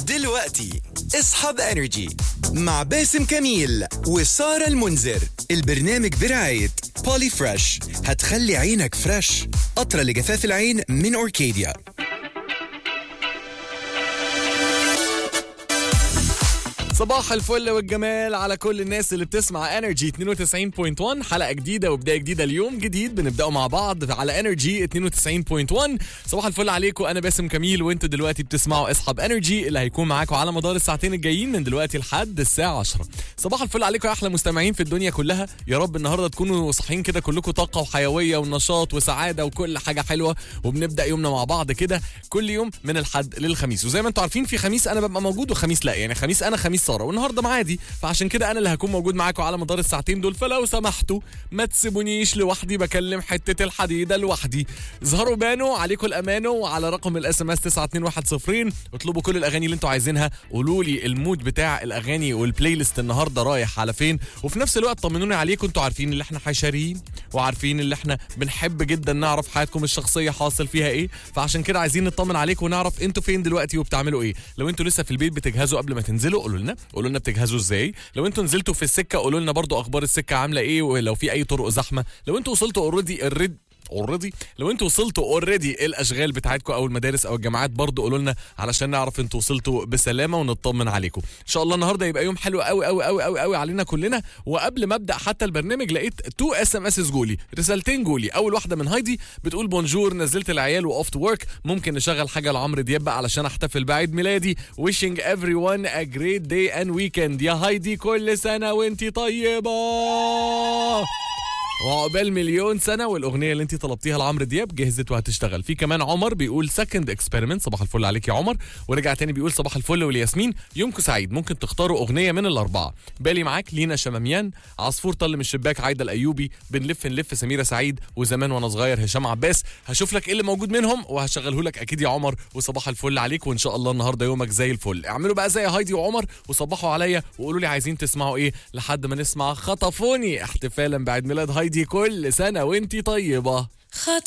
دلوقتي اصحاب انرجي مع باسم كميل وسارة المنذر البرنامج برعاية بولي فريش هتخلي عينك فريش قطرة لجفاف العين من أوركيديا صباح الفل والجمال على كل الناس اللي بتسمع انرجي 92.1 حلقه جديده وبدايه جديده اليوم جديد بنبداه مع بعض على انرجي 92.1 صباح الفل عليكم انا باسم كميل وانتوا دلوقتي بتسمعوا اصحاب انرجي اللي هيكون معاكم على مدار الساعتين الجايين من دلوقتي لحد الساعه 10 صباح الفل عليكم يا احلى مستمعين في الدنيا كلها يا رب النهارده تكونوا صاحيين كده كلكم طاقه وحيويه ونشاط وسعاده وكل حاجه حلوه وبنبدا يومنا مع بعض كده كل يوم من الحد للخميس وزي ما انتم عارفين في خميس انا ببقى موجود وخميس لا يعني خميس انا خميس ساره والنهارده معادي فعشان كده انا اللي هكون موجود معاكم على مدار الساعتين دول فلو سمحتوا ما تسيبونيش لوحدي بكلم حته الحديده لوحدي اظهروا بانوا عليكم الامانه وعلى رقم الاس ام اس 92110 اطلبوا كل الاغاني اللي انتوا عايزينها قولوا لي المود بتاع الاغاني والبلاي ليست النهارده رايح على فين وفي نفس الوقت طمنوني عليكم انتوا عارفين اللي احنا حشرين وعارفين اللي احنا بنحب جدا نعرف حياتكم الشخصيه حاصل فيها ايه فعشان كده عايزين نطمن عليكم ونعرف انتوا فين دلوقتي وبتعملوا ايه لو انتوا لسه في البيت بتجهزوا قبل ما تنزلوا قولوا لنا قولوا لنا بتجهزوا ازاي لو انتوا نزلتوا في السكه قولوا لنا برضو اخبار السكه عامله ايه ولو في اي طرق زحمه لو انتوا وصلتوا اوريدي الريد اوريدي لو انتوا وصلتوا اوريدي الاشغال بتاعتكم او المدارس او الجامعات برضو قولوا لنا علشان نعرف انتوا وصلتوا بسلامه ونطمن عليكم ان شاء الله النهارده يبقى يوم حلو قوي قوي قوي قوي قوي علينا كلنا وقبل ما ابدا حتى البرنامج لقيت تو اس ام اس جولي رسالتين جولي اول واحده من هايدي بتقول بونجور نزلت العيال واوف تو ورك ممكن نشغل حاجه لعمرو دياب بقى علشان احتفل بعيد ميلادي wishing everyone a great day and weekend يا هايدي كل سنه وانتي طيبه وعقبال مليون سنة والأغنية اللي أنت طلبتيها لعمرو دياب جهزت وهتشتغل في كمان عمر بيقول سكند اكسبيرمنت صباح الفل عليك يا عمر ورجع تاني بيقول صباح الفل والياسمين يومكم سعيد ممكن تختاروا أغنية من الأربعة بالي معاك لينا شماميان عصفور طل من الشباك عايدة الأيوبي بنلف نلف سميرة سعيد وزمان وأنا صغير هشام عباس هشوف لك إيه اللي موجود منهم وهشغله لك أكيد يا عمر وصباح الفل عليك وإن شاء الله النهاردة يومك زي الفل اعملوا بقى زي هايدي وعمر وصبحوا عليا وقولوا لي عايزين تسمعوا إيه لحد ما نسمع خطفوني احتفالا بعيد ميلاد هايدي كل سنة وانتي طيبة خط